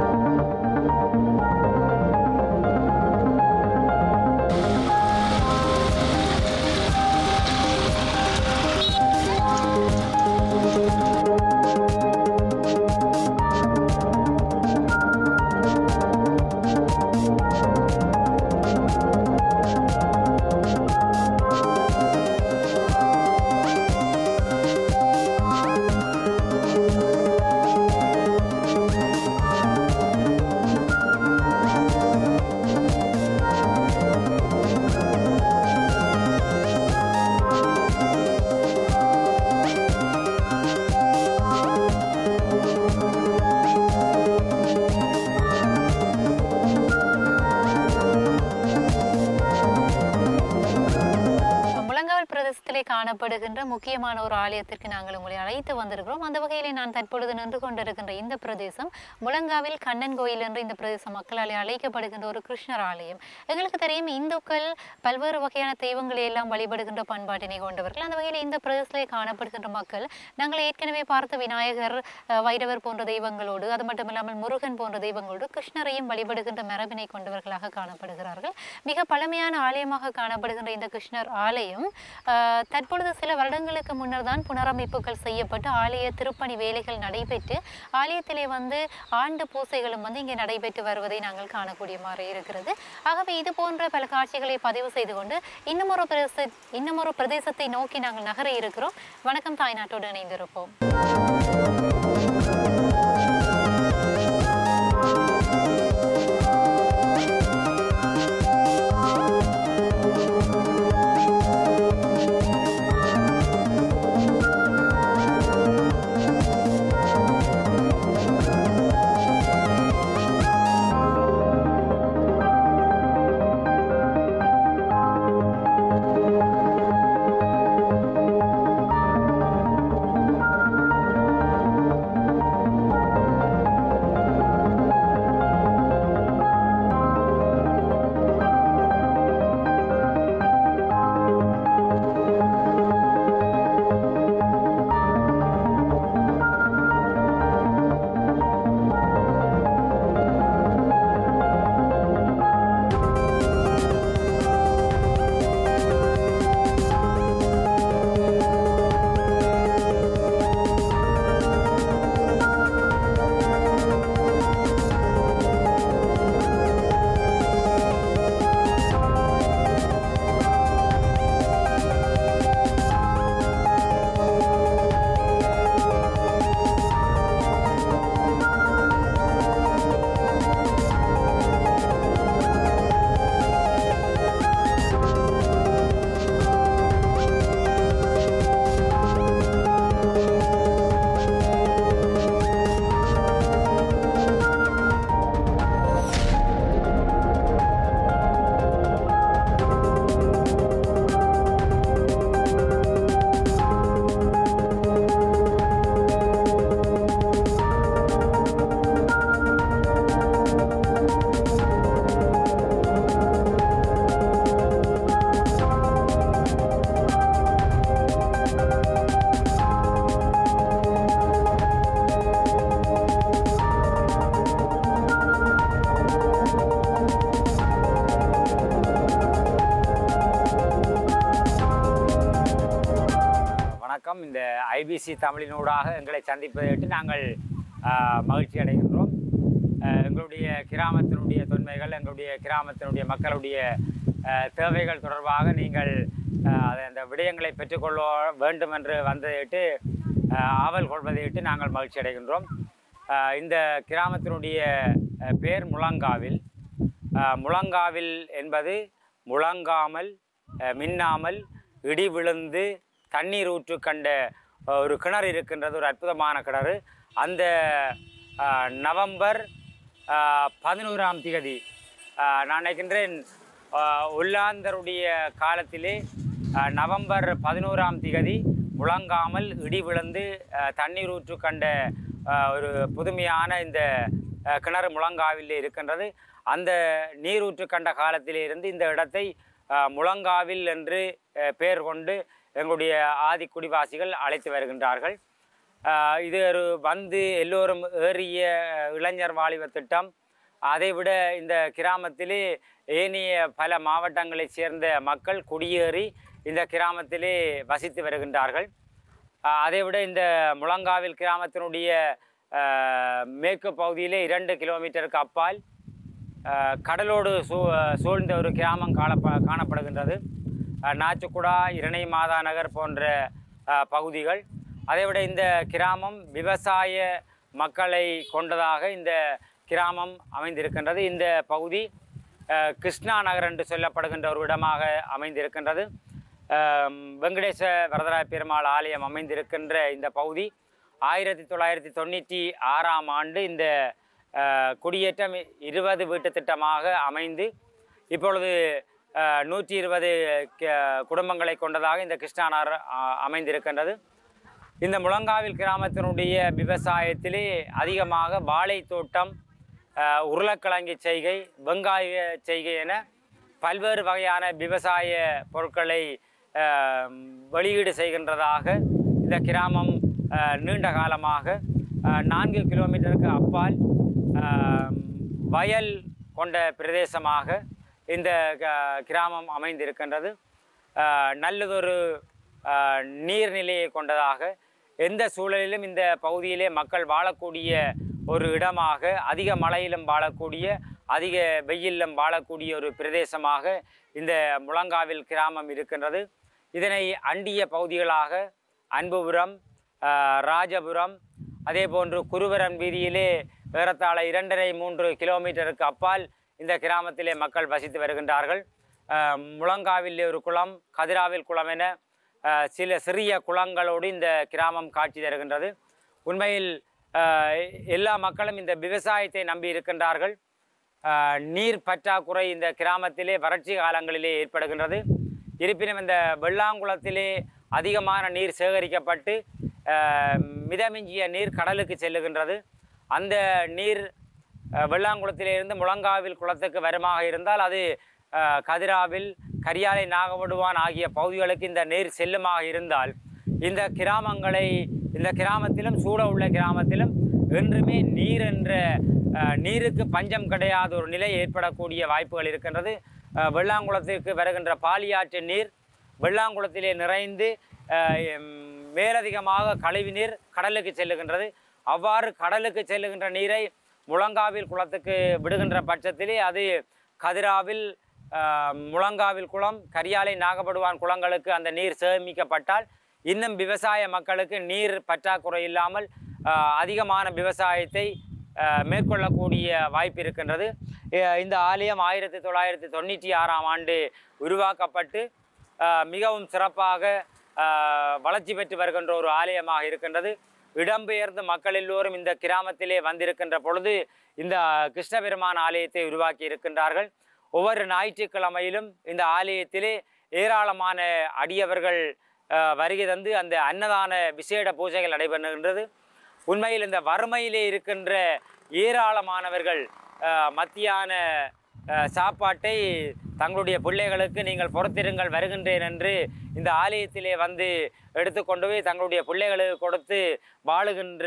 முழங்காவல் பிரதேசத்திலே காணப்படுகின்ற முக்கியமான ஒரு ஆலயத்திற்கு நாங்கள் உங்களை அழைத்து வந்திருக்கிறோம் அந்த வகையிலே நான் தற்பொழுது நின்று கொண்டிருக்கின்ற இந்த பிரதேசம் முழங்காவில் கண்ணன் கோயில் என்று இந்த பிரதேச மக்களாலே அழைக்கப்படுகின்ற ஒரு கிருஷ்ணர் ஆலயம் எங்களுக்கு தெரியும் இந்துக்கள் பல்வேறு வகையான தெய்வங்களை எல்லாம் வழிபடுகின்ற பண்பாட்டினை கொண்டவர்கள் அந்த வகையில் இந்த பிரதேசத்திலே காணப்படுகின்ற மக்கள் நாங்கள் ஏற்கனவே பார்த்த விநாயகர் அஹ், வைரவர் போன்ற தெய்வங்களோடு அது மட்டும் இல்லாமல் முருகன் போன்ற தெய்வங்களோடு கிருஷ்ணரையும் வழிபடுகின்ற மரபினை கொண்டவர்களாக காணப்படுகிறார்கள் மிக பழமையான ஆலயமாக காணப்படுகின்ற இந்த கிருஷ்ணர் ஆலயம் ஆஹ், தற்பொழுது சில வருடங்களுக்கு முன்னர் தான் புனரமைப்புகள் செய்யப்பட்டு ஆலய திருப்பணி வேலைகள் நடைபெற்று ஆலயத்திலே வந்து ஆண்டு பூசைகளும் வந்து இங்கே நடைபெற்று வருவதை நாங்கள் காணக்கூடிய மாதிரி இருக்கிறது ஆகவே இது போன்ற பல காட்சிகளை பதிவு செய்து கொண்டு இன்னும் ஒரு பிரதேச இன்னும் ஒரு பிரதேசத்தை நோக்கி நாங்கள் நகர இருக்கிறோம் வணக்கம் தாய்நாட்டோடு இணைந்திருப்போம் வணக்கம் இந்த ஐபிசி தமிழினூடாக எங்களை சந்திப்பதையிட்டு நாங்கள் ஆஹ், மகிழ்ச்சி அடைகின்றோம் ஆஹ், எங்களுடைய கிராமத்தினுடைய தொன்மைகள் எங்களுடைய கிராமத்தினுடைய மக்களுடைய ஆஹ், தேவைகள் தொடர்பாக நீங்கள் ஆஹ், அதை அந்த விடயங்களை பெற்றுக்கொள்ள வேண்டும் என்று வந்ததையிட்டு ஆஹ், ஆவல் கொள்வதையிட்டு நாங்கள் மகிழ்ச்சி அடைகின்றோம் ஆஹ், இந்த கிராமத்தினுடைய ஆஹ், பேர் முழங்காவில் ஆஹ், முழங்காவில் என்பது முழங்காமல் ஆஹ், மின்னாமல் இடி விழுந்து தண்ணீர் ஊற்று கண்ட ஆஹ், ஒரு கிணறு இருக்கின்றது ஒரு அற்புதமான கிணறு அந்த ஆஹ், நவம்பர் ஆஹ், பதினோராம் திகதி ஆஹ், நான் நினைக்கின்றேன் ஆஹ், ஒல்லாந்தருடைய காலத்திலே ஆஹ், நவம்பர் பதினோராம் திகதி முழங்காமல் இடி விழுந்து ஆஹ், தண்ணீர் ஊற்று கண்ட ஆஹ், ஒரு புதுமையான இந்த ஆஹ், கிணறு முழங்காவில் இருக்கின்றது அந்த நீரூற்று கண்ட காலத்திலே இருந்து இந்த இடத்தை ஆஹ், முழங்காவில் என்று ஆஹ், பெயர் கொண்டு எங்களுடைய ஆதி குடிவாசிகள் அழைத்து வருகின்றார்கள் ஆஹ், இது ஒரு வந்து எல்லோரும் ஏறிய இளைஞர் வாலிப திட்டம் அதைவிட இந்த கிராமத்திலே ஏனைய பல மாவட்டங்களைச் சேர்ந்த மக்கள் குடியேறி இந்த கிராமத்திலே வசித்து வருகின்றார்கள் ஆஹ் அதைவிட இந்த முழங்காவில் கிராமத்தினுடைய ஆஹ், மேற்கு பகுதியிலே இரண்டு கிலோமீட்டருக்கு அப்பால் ஆஹ், கடலோடு சூ சூழ்ந்த ஒரு கிராமம் காணப்ப காணப்படுகின்றது ஆஹ், நாச்சுக்குடா இரணை மாதா நகர் போன்ற ஆஹ், பகுதிகள் அதைவிட இந்த கிராமம் விவசாய மக்களை கொண்டதாக இந்த கிராமம் அமைந்திருக்கின்றது இந்த பகுதி ஆஹ், கிருஷ்ணா நகர் என்று சொல்லப்படுகின்ற ஒரு இடமாக அமைந்திருக்கின்றது ஆம், வெங்கடேச வரதராய பெருமாள் ஆலயம் அமைந்திருக்கின்ற இந்த பகுதி ஆயிரத்தி தொள்ளாயிரத்தி தொண்ணூற்றி ஆறாம் ஆண்டு இந்த ஆஹ், குடியேற்றம் இருபது வீட்டு திட்டமாக அமைந்து இப்பொழுது நூற்றி இருபது குடும்பங்களை கொண்டதாக இந்த கிருஷ்ணா நகர் ஆஹ், அமைந்திருக்கின்றது இந்த முழங்காவில் கிராமத்தினுடைய விவசாயத்திலே அதிகமாக வாழை தோட்டம் ஆஹ், உருளைக்கிழங்கு செய்கை வெங்காய செய்கை என பல்வேறு வகையான விவசாய பொருட்களை ஆஹ், வெளியீடு செய்கின்றதாக இந்த கிராமம் ஆஹ், நீண்ட காலமாக ஆஹ், நான்கு கிலோமீட்டருக்கு அப்பால் ஆஹ், வயல் கொண்ட பிரதேசமாக இந்த க- கிராமம் அமைந்திருக்கின்றது ஆஹ், நல்லதொரு ஆஹ், நீர்நிலையை கொண்டதாக எந்த சூழலிலும் இந்த பகுதியிலே மக்கள் வாழக்கூடிய ஒரு இடமாக அதிக மழையிலும் வாழக்கூடிய அதிக வெயிலிலும் வாழக்கூடிய ஒரு பிரதேசமாக இந்த முழங்காவில் கிராமம் இருக்கின்றது இதனை அண்டிய பகுதிகளாக அன்புபுரம் ஆஹ், ராஜபுரம் அதே போன்று குருவரன் வீதியிலே ஏறத்தாழ இரண்டரை மூன்று கிலோமீட்டருக்கு அப்பால் இந்த கிராமத்திலே மக்கள் வசித்து வருகின்றார்கள் ஆஹ், முழங்காவில் ஒரு குளம் கதிராவில் குளம் என ஆஹ், சில சிறிய குளங்களோடு இந்த கிராமம் காட்சி தருகின்றது உண்மையில் ஆஹ், எல்லா மக்களும் இந்த விவசாயத்தை நம்பி இருக்கின்றார்கள் ஆஹ், நீர் பற்றாக்குறை இந்த கிராமத்திலே வறட்சி காலங்களிலே ஏற்படுகின்றது இருப்பினும் இந்த வெள்ளாங்குளத்திலே அதிகமான நீர் சேகரிக்கப்பட்டு ஆஹ், மிதமிஞ்சிய நீர் கடலுக்கு செல்லுகின்றது அந்த நீர் அஹ், வெள்ளாங்குளத்திலிருந்து முழங்காவில் குளத்துக்கு வருமாக இருந்தால் அது அஹ், கதிராவில் கரியாலை நாகவடுவான் ஆகிய பகுதிகளுக்கு இந்த நீர் செல்லுமாக இருந்தால் இந்த கிராமங்களை இந்த கிராமத்திலும் சூழ உள்ள கிராமத்திலும் என்றுமே நீர் என்ற அஹ், நீருக்கு பஞ்சம் கிடையாத ஒரு நிலை ஏற்படக்கூடிய வாய்ப்புகள் இருக்கின்றது அஹ், வெள்ளாங்குளத்திற்கு வருகின்ற பாலியாற்று நீர் வெள்ளாங்குளத்திலே நிறைந்து அஹ், எம், மேலதிகமாக கழிவு நீர் கடலுக்கு செல்லுகின்றது அவ்வாறு கடலுக்கு செல்லுகின்ற நீரை முழங்காவில் குளத்துக்கு விடுகின்ற பட்சத்திலே அது கதிராவில் ஆஹ், முழங்காவில் குளம் கரியாலை நாகப்படுவான் குளங்களுக்கு அந்த நீர் சேமிக்கப்பட்டால் இன்னும் விவசாய மக்களுக்கு நீர் பற்றாக்குறை இல்லாமல் ஆஹ், அதிகமான விவசாயத்தை ஆஹ், மேற்கொள்ளக்கூடிய வாய்ப்பு இருக்கின்றது அஹ், இந்த ஆலயம் ஆயிரத்தி தொள்ளாயிரத்தி தொண்ணூற்றி ஆறாம் ஆண்டு உருவாக்கப்பட்டு ஆஹ், மிகவும் சிறப்பாக ஆஹ், வளர்ச்சி பெற்று வருகின்ற ஒரு ஆலயமாக இருக்கின்றது இடம்பெயர்ந்து மக்கள் எல்லோரும் இந்த கிராமத்திலே வந்திருக்கின்ற பொழுது இந்த கிருஷ்ணபெருமான் ஆலயத்தை உருவாக்கி இருக்கின்றார்கள் ஒவ்வொரு ஞாயிற்றுக்கிழமையிலும் இந்த ஆலயத்திலே ஏராளமான அடியவர்கள் ஆஹ், வருகை தந்து அந்த அன்னதான விசேட பூஜைகள் நடைபெறுகின்றது உண்மையில் இந்த வறுமையிலே இருக்கின்ற ஏராளமானவர்கள் ஆஹ், மத்தியான ஆஹ், சாப்பாட்டை தங்களுடைய பிள்ளைகளுக்கு நீங்கள் பொறுத்திருங்கள் வருகின்றேன் என்று இந்த ஆலயத்திலே வந்து எடுத்துக்கொண்டு போய் தங்களுடைய பிள்ளைகளுக்கு கொடுத்து வாழுகின்ற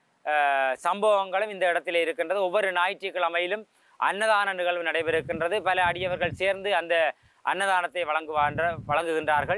ஆஹ், சம்பவங்களும் இந்த இடத்திலே இருக்கின்றது ஒவ்வொரு ஞாயிற்றுக்கிழமையிலும் அன்னதான நிகழ்வு நடைபெறுகின்றது பல அடியவர்கள் சேர்ந்து அந்த அன்னதானத்தை வழங்குவான்ற வழங்குகின்றார்கள்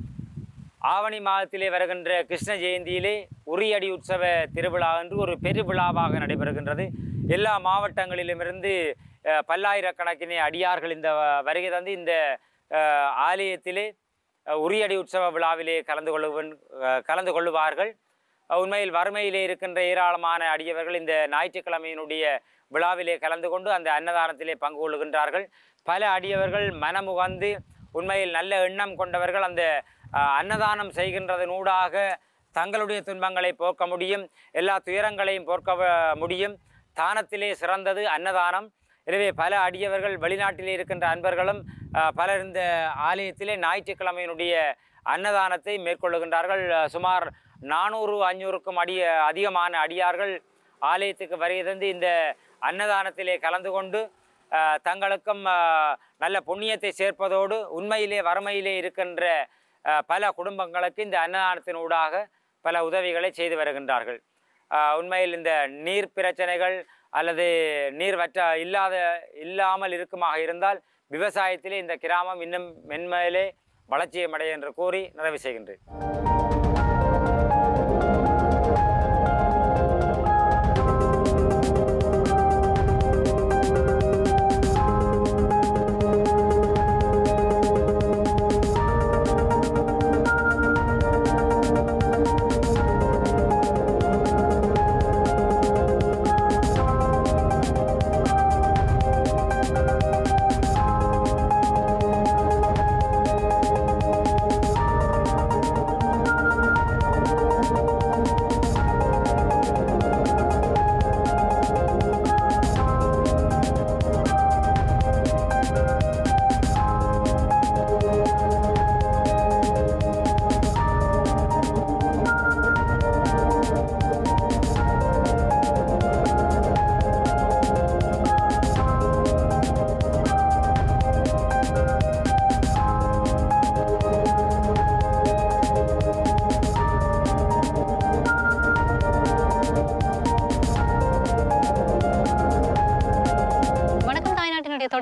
ஆவணி மாதத்திலே வருகின்ற கிருஷ்ண ஜெயந்தியிலே உரியடி உற்சவ திருவிழா என்று ஒரு பெருவிழாவாக நடைபெறுகின்றது எல்லா மாவட்டங்களிலுமிருந்து அஹ், பல்லாயிரக்கணக்கின அடியார்கள் இந்த வ- வருகை தந்து இந்த அஹ், ஆலயத்திலே அஹ், உரியடி உற்சவ விழாவிலே கலந்து கொள்ளுவன் அஹ், கலந்து கொள்ளுவார்கள் அஹ், உண்மையில் வறுமையிலே இருக்கின்ற ஏராளமான அடியவர்கள் இந்த ஞாயிற்றுக்கிழமையினுடைய விழாவிலே கலந்து கொண்டு அந்த அன்னதானத்திலே பங்கு கொள்ளுகின்றார்கள் பல அடியவர்கள் மனமுகந்து உண்மையில் நல்ல எண்ணம் கொண்டவர்கள் அந்த அஹ், அன்னதானம் செய்கின்றதனூடாக தங்களுடைய துன்பங்களை போக்க முடியும் எல்லா துயரங்களையும் போக்க வ- முடியும் தானத்திலே சிறந்தது அன்னதானம் எனவே பல அடியவர்கள் வெளிநாட்டிலே இருக்கின்ற அன்பர்களும் அஹ், பலர் இந்த ஆலயத்திலே ஞாயிற்றுக்கிழமையினுடைய அன்னதானத்தை மேற்கொள்ளுகின்றார்கள் அஹ், சுமார் நானூறு அஞ்சூறுக்கும் அடிய அதிகமான அடியார்கள் ஆலயத்துக்கு வருகை தந்து இந்த அன்னதானத்திலே கலந்து கொண்டு அஹ், தங்களுக்கும் அஹ், நல்ல புண்ணியத்தை சேர்ப்பதோடு உண்மையிலே வறுமையிலே இருக்கின்ற அஹ், பல குடும்பங்களுக்கு இந்த அன்னதானத்தினூடாக பல உதவிகளை செய்து வருகின்றார்கள் அஹ், உண்மையில் இந்த நீர் பிரச்சனைகள் அல்லது நீர் வற்ற இல்லாத இல்லாமல் இருக்குமாக இருந்தால் விவசாயத்திலே இந்த கிராமம் இன்னும் மென்மையிலே வளர்ச்சியமடைய என்று கூறி நிறைவு செய்கின்றேன்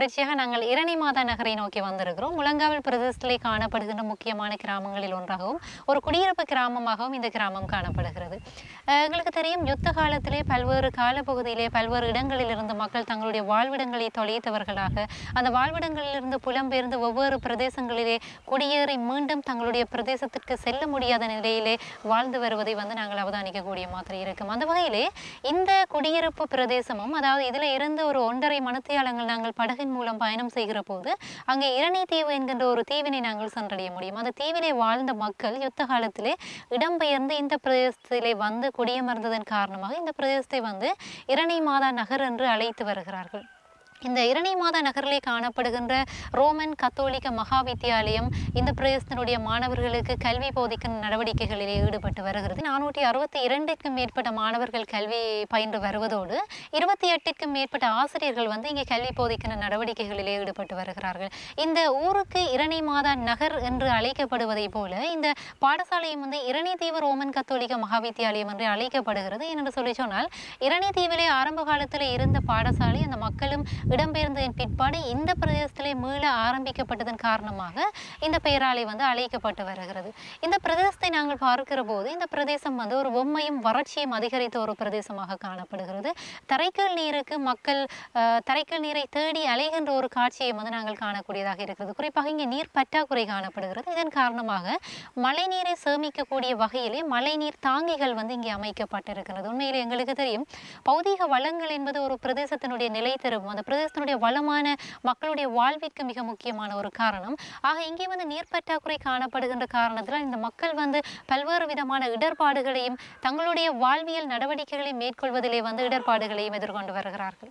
தொடர்ச்சியாக நாங்கள் இரணி மாதா நகரை நோக்கி வந்திருக்கிறோம் முழங்காவில் பிரதேசத்திலே காணப்படுகின்ற முக்கியமான கிராமங்களில் ஒன்றாகவும் ஒரு குடியிருப்பு கிராமமாகவும் இந்த கிராமம் காணப்படுகிறது அஹ் எங்களுக்கு தெரியும் யுத்த காலத்திலே பல்வேறு காலப்பகுதியிலே பல்வேறு இடங்களில் இருந்து மக்கள் தங்களுடைய வாழ்விடங்களை தொலைத்தவர்களாக அந்த வாழ்விடங்களிலிருந்து புலம்பெயர்ந்து ஒவ்வொரு பிரதேசங்களிலே குடியேறி மீண்டும் தங்களுடைய பிரதேசத்திற்கு செல்ல முடியாத நிலையிலே வாழ்ந்து வருவதை வந்து நாங்கள் அவதானிக்கக்கூடிய மாதிரி இருக்கும் அந்த வகையிலே இந்த குடியிருப்பு பிரதேசமும் அதாவது இதில் இருந்து ஒரு ஒன்றரை மணத்தியாலங்கள் நாங்கள் படகின் மூலம் பயணம் செய்கிற போது அங்கே இரணி தீவு என்கின்ற ஒரு தீவினை நாங்கள் சென்றடைய முடியும் அந்த தீவிலே வாழ்ந்த மக்கள் யுத்த காலத்திலே இடம்பெயர்ந்து இந்த பிரதேசத்திலே வந்து குடியமர்ந்ததன் காரணமாக இந்த பிரதேசத்தை வந்து இரணி மாதா நகர் என்று அழைத்து வருகிறார்கள் இந்த இரணி மாதா நகரிலே காணப்படுகின்ற ரோமன் கத்தோலிக்க மகா வித்தியாலயம் இந்த பிரதேசத்தினுடைய மாணவர்களுக்கு கல்வி போதிக்கும் நடவடிக்கைகளிலே ஈடுபட்டு வருகிறது நானூற்றி அறுபத்தி இரண்டுக்கும் மேற்பட்ட மாணவர்கள் கல்வி பயின்று வருவதோடு இருபத்தி எட்டுக்கும் மேற்பட்ட ஆசிரியர்கள் வந்து இங்கே கல்வி போதிக்கின்ற நடவடிக்கைகளிலே ஈடுபட்டு வருகிறார்கள் இந்த ஊருக்கு இரணி மாதா நகர் என்று அழைக்கப்படுவதை போல இந்த பாடசாலையும் வந்து இரணி தீவு ரோமன் கத்தோலிக்க மகா வித்தியாலயம் என்று அழைக்கப்படுகிறது என்று சொல்லி சொன்னால் இரணி தீவிலே ஆரம்ப காலத்தில் இருந்த பாடசாலை அந்த மக்களும் இடம்பெயர்ந்ததன் பிற்பாடு இந்த பிரதேசத்திலே மீள ஆரம்பிக்கப்பட்டதன் காரணமாக இந்த பெயராலை வந்து அழைக்கப்பட்டு வருகிறது இந்த பிரதேசத்தை நாங்கள் பார்க்கிற போது இந்த பிரதேசம் வந்து ஒரு பொம்மையும் வறட்சியும் அதிகரித்த ஒரு பிரதேசமாக காணப்படுகிறது தரைக்கல் நீருக்கு மக்கள் அஹ், தரைக்கல் நீரை தேடி அலைகின்ற ஒரு காட்சியை வந்து நாங்கள் காணக்கூடியதாக இருக்கிறது குறிப்பாக இங்கே நீர் பற்றாக்குறை காணப்படுகிறது இதன் காரணமாக மழை நீரை சேமிக்கக்கூடிய வகையிலே மழைநீர் தாங்கிகள் வந்து இங்கே அமைக்கப்பட்டிருக்கிறது உண்மையிலே எங்களுக்கு தெரியும் பௌதீக வளங்கள் என்பது ஒரு பிரதேசத்தினுடைய நிலைத்தரும் அந்த பிரதேசத்தினுடைய வளமான மக்களுடைய வாழ்விற்கு மிக முக்கியமான ஒரு காரணம் ஆக இங்கே வந்து நீர் பற்றாக்குறை காணப்படுகின்ற காரணத்தினால் இந்த மக்கள் வந்து பல்வேறு விதமான இடர்பாடுகளையும் தங்களுடைய வாழ்வியல் நடவடிக்கைகளை மேற்கொள்வதிலே வந்து இடர்பாடுகளையும் எதிர்கொண்டு வருகிறார்கள்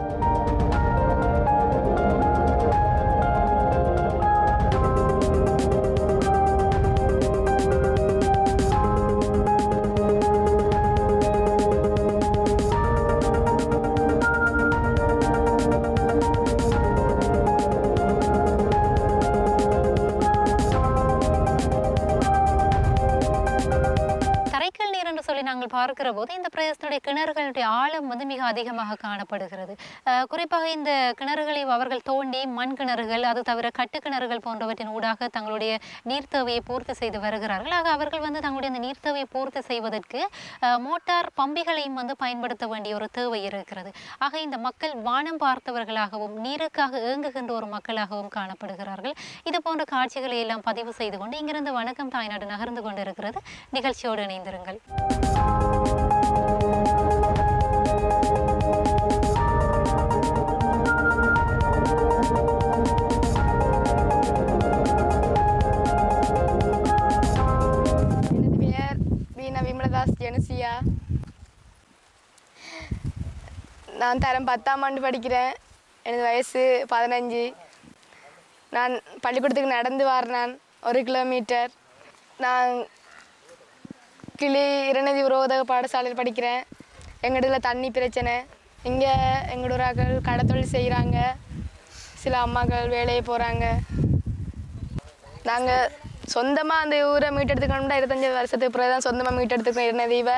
தரைக்கல் நீர் என்று சொல்லி நாங்கள் பார்க்கிற போது இந்த பிரதேசத்துடைய கிணறுகளுடைய ஆழம் வந்து மிக அதிகமாக காணப்படுகிறது அஹ் குறிப்பாக இந்த கிணறுகளை அவர்கள் தோண்டி மண் கிணறுகள் அது தவிர கட்டு கிணறுகள் போன்றவற்றின் ஊடாக தங்களுடைய நீர் தேவையை பூர்த்தி செய்து வருகிறார்கள் ஆக அவர்கள் வந்து தங்களுடைய அந்த நீர் தேவையை பூர்த்தி செய்வதற்கு அஹ், மோட்டார் பம்பிகளையும் வந்து பயன்படுத்த வேண்டிய ஒரு தேவை இருக்கிறது ஆக இந்த மக்கள் வானம் பார்த்தவர்களாகவும் நீருக்காக ஏங்குகின்ற ஒரு மக்களாகவும் காணப்படுகிறார்கள் இது போன்ற காட்சிகளை எல்லாம் பதிவு செய்து கொண்டு இங்கிருந்து வணக்கம் தாய்நாடு நகர்ந்து கொண்டிருக்கிறது நிகழ்ச்சியோடு இணைந்திருங்கள் எனது பெயர் வீணா விமலதாஸ் ஜெனசியா நான் தரம் பத்தாம் ஆண்டு படிக்கிறேன் எனது வயசு பதினஞ்சு நான் பள்ளிக்கூடத்துக்கு நடந்து வரேன் ஒரு கிலோமீட்டர் நான் கிளி இரணதி உரோதக பாடசாலையில் படிக்கிறேன் எங்கள்கிட்ட தண்ணி பிரச்சனை இங்கே எங்களோட ஊராக்கள் கடத்தொழில் செய்கிறாங்க சில அம்மாக்கள் வேலையை போகிறாங்க நாங்கள் சொந்தமாக அந்த ஊரை மீட்டெடுத்துக்கணும்னா இருபத்தஞ்சி வருஷத்துக்கு பிறகு தான் சொந்தமாக மீட்டெடுத்துக்கணும் இருந்த தீவை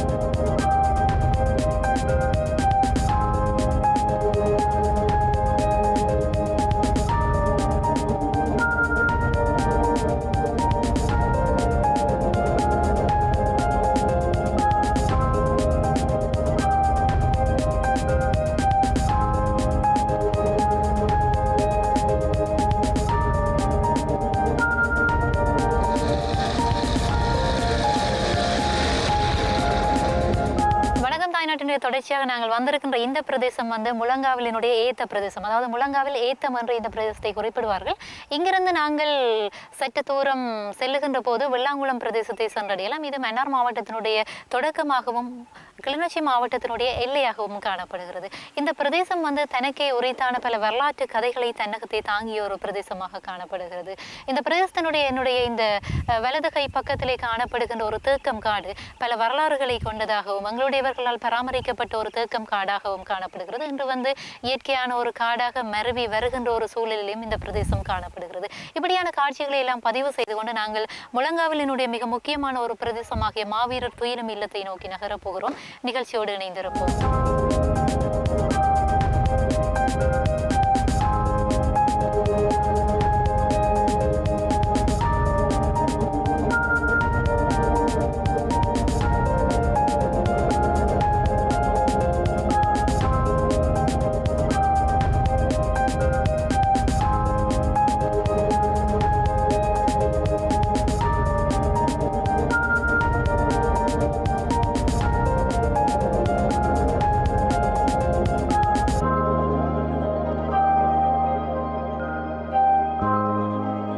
வணக்கம் தாய்நாட்டினுடைய தொடர்ச்சியாக நாங்கள் வந்திருக்கின்ற இந்த பிரதேசம் வந்து முழங்காவிலினுடைய ஏத்த பிரதேசம் அதாவது முழங்காவில் ஏத்தம் என்று இந்த பிரதேசத்தை குறிப்பிடுவார்கள் இங்கிருந்து நாங்கள் சற்று தூரம் செல்லுகின்ற போது வெள்ளாங்குளம் பிரதேசத்தை சென்றடையலாம் இது மன்னார் மாவட்டத்தினுடைய தொடக்கமாகவும் கிளிநொச்சி மாவட்டத்தினுடைய எல்லையாகவும் காணப்படுகிறது இந்த பிரதேசம் வந்து தனக்கே உரித்தான பல வரலாற்று கதைகளை தன்னகத்தை தாங்கிய ஒரு பிரதேசமாக காணப்படுகிறது இந்த பிரதேசத்தினுடைய என்னுடைய இந்த அஹ், வலது கை பக்கத்திலே காணப்படுகின்ற ஒரு தேக்கம் காடு பல வரலாறுகளை கொண்டதாகவும் எங்களுடையவர்களால் பராமரிக்கப்பட்ட ஒரு தேக்கம் காடாகவும் காணப்படுகிறது இன்று வந்து இயற்கையான ஒரு காடாக மருவி வருகின்ற ஒரு சூழலிலும் இந்த பிரதேசம் காணப்படுகிறது இப்படியான காட்சிகளை எல்லாம் பதிவு செய்து கொண்டு நாங்கள் முழங்காவிலினுடைய மிக முக்கியமான ஒரு பிரதேசமாகிய மாவீரர் துயிலும் இல்லத்தை நோக்கி நகரப் போகிறோம் நிகழ்ச்சியோடு இணைந்திருப்போம்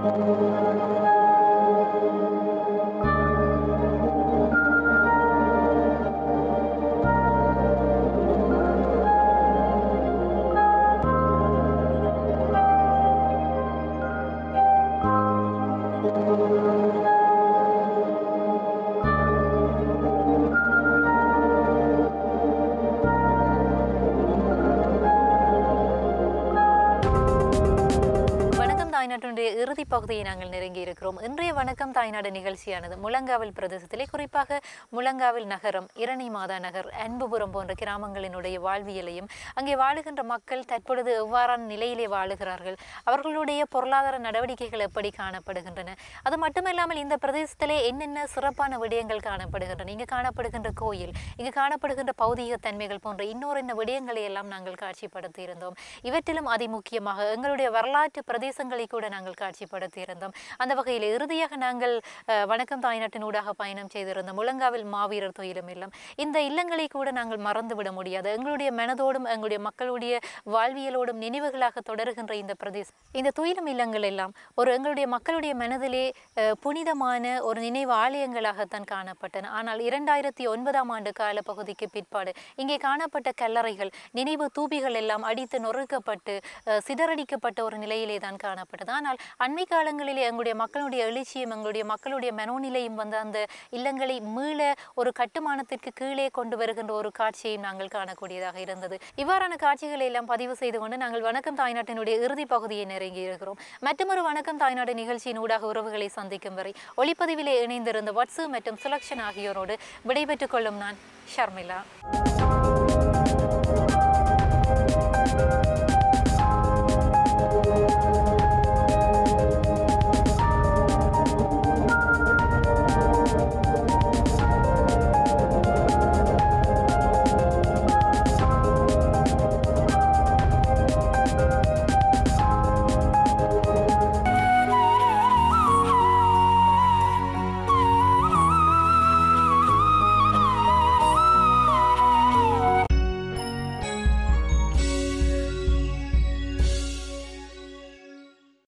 வணக்கம் தாய்நாட்டினுடைய இறுதி பகுதியை நாங்கள் நெருங்கி இருக்கிறோம் இன்றைய வணக்கம் தாய்நாடு நிகழ்ச்சியானது முழங்காவில் பிரதேசத்திலே குறிப்பாக முழங்காவில் நகரம் இரணி மாதா நகர் அன்புபுரம் போன்ற கிராமங்களினுடைய வாழ்வியலையும் அங்கே வாழுகின்ற மக்கள் தற்பொழுது எவ்வாறான நிலையிலே வாழுகிறார்கள் அவர்களுடைய பொருளாதார நடவடிக்கைகள் எப்படி காணப்படுகின்றன அது மட்டுமல்லாமல் இந்த பிரதேசத்திலே என்னென்ன சிறப்பான விடயங்கள் காணப்படுகின்றன இங்கு காணப்படுகின்ற கோயில் இங்கு காணப்படுகின்ற பௌதீக தன்மைகள் போன்ற இன்னொரு என்ன விடயங்களை எல்லாம் நாங்கள் காட்சிப்படுத்தி இருந்தோம் இவற்றிலும் அதிமுக்கியமாக எங்களுடைய வரலாற்று பிரதேசங்களை கூட நாங்கள் காட்சிப்படுத்தி இருந்தோம் அந்த வகையில் இறுதியாக நாங்கள் அஹ், வணக்கம் தாய்நாட்டின் ஊடாக பயணம் செய்திருந்தோம் முழங்காவில் மாவீரர் துயிலும் இல்லம் இந்த இல்லங்களை கூட நாங்கள் மறந்துவிட முடியாது எங்களுடைய மனதோடும் எங்களுடைய மக்களுடைய வாழ்வியலோடும் நினைவுகளாக தொடருகின்ற இந்த பிரதேசம் இந்த துயிலும் இல்லங்கள் எல்லாம் ஒரு எங்களுடைய மக்களுடைய மனதிலே அஹ், புனிதமான ஒரு நினைவு ஆலயங்களாகத்தான் காணப்பட்டன ஆனால் இரண்டாயிரத்தி ஒன்பதாம் ஆண்டு கால பகுதிக்கு பிற்பாடு இங்கே காணப்பட்ட கல்லறைகள் நினைவு தூபிகள் எல்லாம் அடித்து நொறுக்கப்பட்டு அஹ், சிதறடிக்கப்பட்ட ஒரு நிலையிலே தான் காணப்பட்டது ஆனால் அண்மை காலங்களிலே எங்களுடைய மக்களுடைய எழுச்சியும் எங்களுடைய மக்களுடைய மனோநிலையும் வந்து அந்த இல்லங்களை மீள ஒரு கட்டுமானத்திற்கு கீழே கொண்டு வருகின்ற ஒரு காட்சியையும் நாங்கள் காணக்கூடியதாக இருந்தது இவ்வாறான காட்சிகளை எல்லாம் பதிவு செய்து கொண்டு நாங்கள் வணக்கம் தாய்நாட்டினுடைய இறுதி பகுதியை நெருங்கி இருக்கிறோம் மற்றொரு வணக்கம் தாய்நாடு நிகழ்ச்சியின் ஊடாக உறவுகளை சந்திக்கும் வரை ஒளிப்பதிவிலே இணைந்திருந்த வட்சு மற்றும் சுலக்ஷன் ஆகியோரோடு விடைபெற்றுக் கொள்ளும் நான் ஷர்மிளா